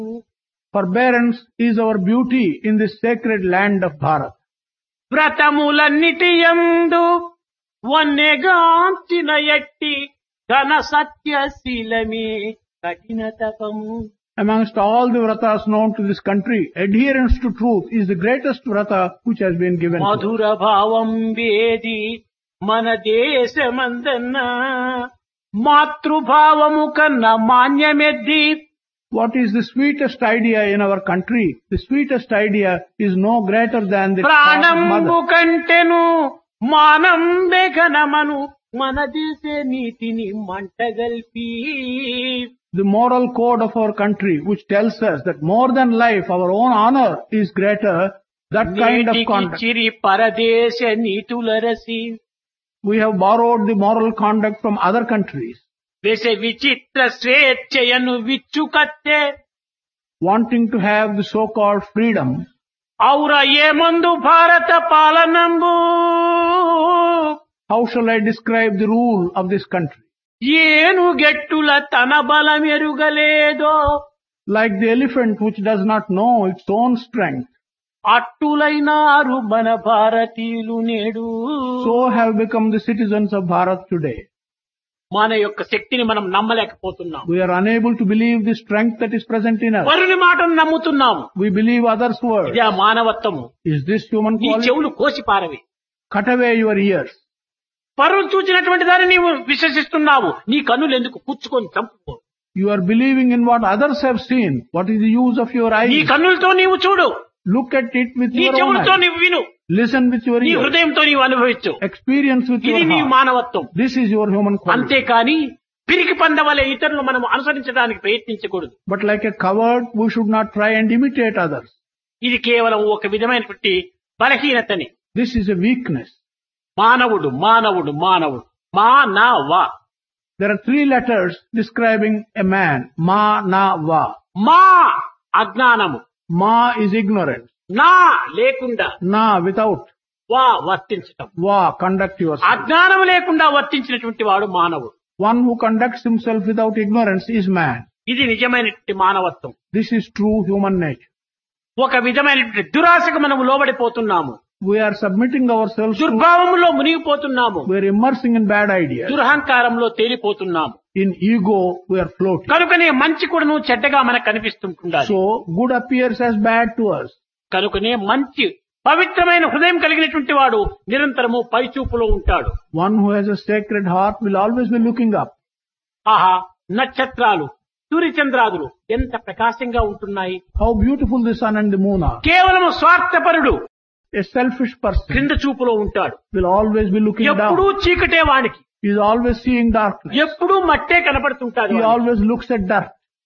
Forbearance is our beauty in this sacred land of Bharat. వ్రతములన్నిటి యందు వన్నెగాంచిన ఎట్టి ఘన సత్యశీలమే కఠిన తపము Amongst all the vratas known to this country, adherence to truth is the greatest vrata which has been given. to us. మధుర భావం వేది మన దేశమందన్న మాతృభావము కన్నా మాన్యమెద్ది What is the sweetest idea in our country? The sweetest idea is no greater than the thought of ప్రాణంబు mother. కంటెను మానం ఘనమను మన దేశ నీతిని మంటగల్పి The moral code of our country which tells us that more than life, our own honor is greater. That kind of నేటికి conduct. చిరి పరదేశ నీతులరసి We have borrowed the moral conduct from other countries. వెస విచిత్ర స్వేచ్ఛయను విచ్చుకత్తే wanting to have the so-called freedom, ఔర ఏమందు భారత పాలనంబు how shall I describe the rule of this country? ఏను గెట్టుల తన బలమెరుగలేదో Like the elephant which does not know its own strength, అట్టులైనారు మన భారతీయులు నేడు so have become the citizens of Bharat today. మన యొక్క శక్తిని మనం నమ్మలేకపోతున్నాం We are unable to believe the strength that is present in us. వరుని మాటను నమ్ముతున్నాము We believe others' words. ఇదే మానవత్వము Is this human నీ quality? చెవులు కోసి పారవి Cut away your ears. పరులు చూచినటువంటి దాన్ని నీవు విశ్వసిస్తున్నావు నీ కన్నులు ఎందుకు పుచ్చుకొని చంపుకో You are believing in what others have seen. What is the use of your నీ eyes? కన్నులతో నీవు చూడు Look at it with నీ your own చెవులతో eyes. నీవు విను Listen with your నీ ears. హృదయంతో నీవు అనుభవించు Experience with ఇది your నీ heart. మానవత్వం This is your human quality. అంతేకాని పిరికి పందవలే ఇతరులు మనం అనుసరించడానికి ప్రయత్నించకూడదు But like a coward, we should not try and imitate others. ఇది కేవలం ఒక విధమైనటువంటి బలహీనతని This is a weakness. మానవుడు మానవుడు మానవుడు మానవ There are three letters describing a man. Ma, na, va. మా అజ్ఞానము Ma is ignorance. నా లేకుండా Na, without. వా వర్తించటం Va, conduct yourself. అజ్ఞానం లేకుండా వర్తించినటువంటి వాడు మానవుడు One who conducts himself without ignorance is man. ఇది నిజమైనటువంటి మానవత్వం This is true human nature. ఒక విధమైనటువంటి దురాశకు మనము లోబడిపోతున్నాము We are submitting ourselves to, దుర్భావంలో మునిగిపోతున్నాము we are immersing in bad ideas. దురహంకారంలో తేలిపోతున్నాము In ego, we are floating. కనుకనే మంచి కూడాను చెడ్డగా మనకు కనిపిస్తుంటుండాలి So, good appears as bad to us. కనుకనే మంచి పవిత్రమైన హృదయం కలిగినటువంటి వాడు నిరంతరము పైచూపులో ఉంటాడు One who has a sacred heart will always be looking up. ఆహా నక్షత్రాలు సూర్యచంద్రాదులు ఎంత ప్రకాశంగా ఉంటున్నాయి How beautiful the sun and the moon are. కేవలం స్వార్థపరుడు A selfish person క్రింద చూపులో ఉంటాడు will always be looking ఎప్పుడూ down. చీకటే వానికి He is always seeing darkness. ఎప్పుడూ మట్టే కనపడుతుంటాడు He వానికి. always looks at dirt.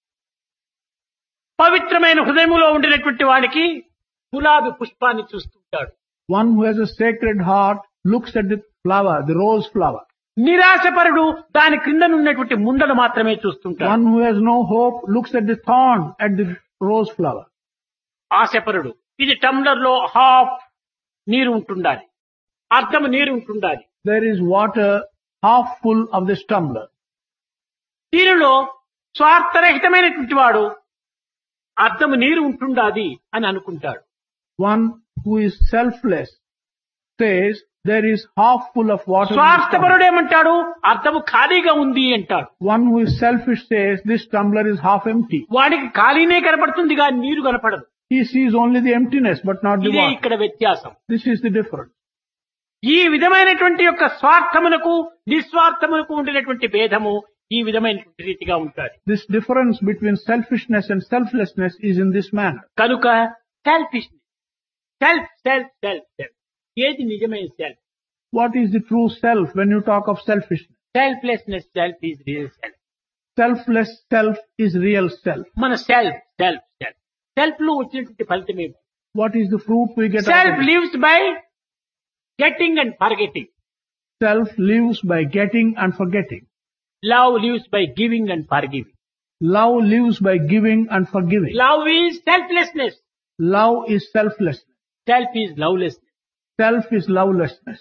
పవిత్రమైన హృదయములో ఉండినటువంటి వాడికి గులాబీ పుష్పాన్ని చూస్తుంటాడు One who has a sacred heart looks at the flower, the rose flower. నిరాశపరుడు దాని క్రిందనున్నటువంటి ముండను మాత్రమే చూస్తుంటాడు One who has no hope looks at the thorn at the rose flower. ఆశపరుడు ఇది టంబ్లర్ లో హాఫ్ నీరు ఉంటుండాలి అర్థం నీరు ఉంటుండాలి There is water half full of this tumbler. దీనిలో స్వార్థరహితమైనటువంటి వాడు అర్థము నీరు ఉంటుండాది అని అనుకుంటాడు One who is selfless says there is half full of water. in this tumbler. స్వార్థపరుడు ఏమంటాడు అర్థము ఖాళీగా ఉంది అంటాడు One who is selfish says this tumbler is half empty. వాడికి ఖాళీనే కనపడుతుంది కానీ నీరు కనపడదు He sees only the emptiness but not the ఇదే water. ఇక్కడ వ్యత్యాసం This is the difference. ఈ విధమైనటువంటి యొక్క స్వార్థమునకు నిస్వార్థమునకు ఉండినటువంటి భేదము ఈ విధమైనటువంటి రీతిగా ఉంటాడు This difference between selfishness and selflessness is in this manner. కనుక selfish self self self self ఏది నిజమైన self What is the true self when you talk of selfishness? Selflessness self is real self Selfless self is real self. మన self self self self లో వచ్చినటువంటి ఫలితం ఏమి What is the fruit we get out self of it? Lives by getting and forgetting Self lives by getting and forgetting. Love lives by giving and forgiving Love lives by giving and forgiving. Love is selflessness Love is selflessness. Self is lovelessness Self is lovelessness.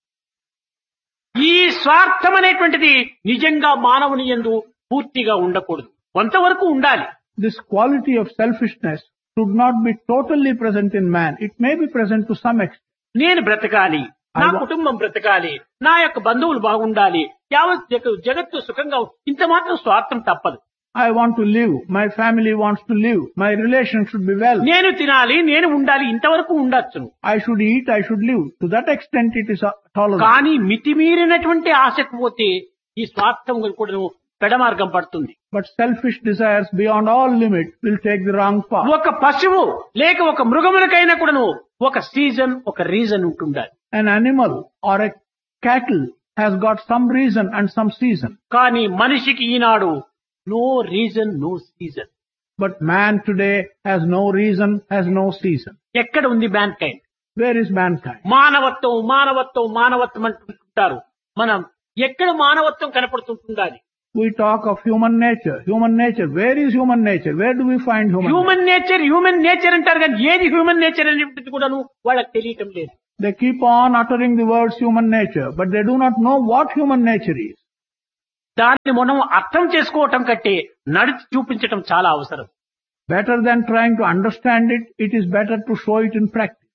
ఈ స్వార్థం అనేటువంటిది నిజంగా మానవుని ఎందు పూర్తిగా ఉండకూడదు కొంతవరకు ఉండాలి this quality of selfishness should not be totally present in man. It may be present to some extent. నేను బ్రతకాలి నా I wa- కుటుంబం బ్రతకాలి నా యొక్క బంధువులు బాగుండాలి యావత్ జగ- జగత్తు సుఖంగా ఉం- ఇంత మాత్రం స్వార్థం తప్పదు I want to live. My family wants to live. My relations should be well. నేను తినాలి నేను ఉండాలి ఇంతవరకు ఉండొచ్చును I should eat. I should live. To that extent, it is uh, tolerable. కానీ మితిమీరినటువంటి ఆశకు పోతే ఈ స్వార్థం కూడా పెడమార్గం పడుతుంది But selfish desires beyond all limit will take the wrong path. ఒక పశువు లేక ఒక మృగములకైనా కూడాను ఒక సీజన్ ఒక రీజన్ ఉంటుండాలి An animal or a cattle has got some reason and some season. కానీ మనిషికి ఈనాడు no reason no season But man today has no reason, has no season. ఎక్కడ ఉంది mankind Where is mankind? మానవత్వం మానవత్వం మానవత్వం అంటుంటారు మనం ఎక్కడ మానవత్వం కనపడుతుంటుండాలి We talk of human nature. Human nature. Where is human nature? Where do we find human nature? Human nature human nature అంటారు కానీ ఏది హ్యూమన్ నేచర్ అనేటువంటిది కూడాను వాళ్ళకి తెలియటం లేదు They keep on uttering the words human nature, but they do not know what human nature is. దాన్ని మనం అర్థం చేసుకోవటం కంటే నడిచి చూపించటం చాలా అవసరం Better than trying to understand it, it is better to show it in practice.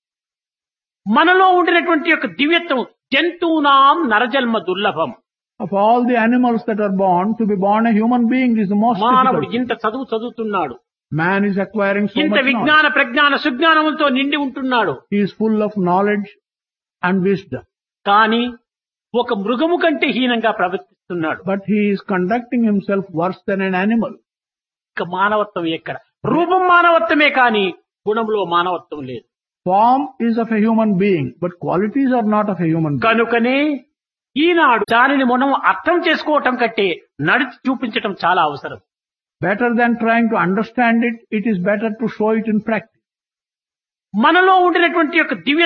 మనలో ఉండినటువంటి యొక్క దివ్యత్వం జంతువునాం నరజన్మ దుర్లభం Of all the animals that are born, to be born a human being is the most మానవుడు difficult. ఇంత చదువు చదువుతున్నాడు Man is acquiring so ఇంత much knowledge. విజ్ఞాన ప్రజ్ఞాన సుజ్ఞానములతో నిండి ఉంటున్నాడు He is full of knowledge and wisdom. కానీ ఒక మృగము కంటే హీనంగా ప్రవర్తిస్తున్నాడు But he is conducting himself worse than an animal. ఇక మానవత్వం ఎక్కడ రూపం మానవత్వమే కానీ గుణంలో మానవత్వం లేదు Form is of a human being, but qualities are not of a human being. కనుకనే ఈనాడు దానిని మనం అర్థం చేసుకోవటం కంటే నడిచి చూపించటం చాలా అవసరం Better than trying to understand it, it is better to show it in practice. మనలో ఉండినటువంటి యొక్క దివ్య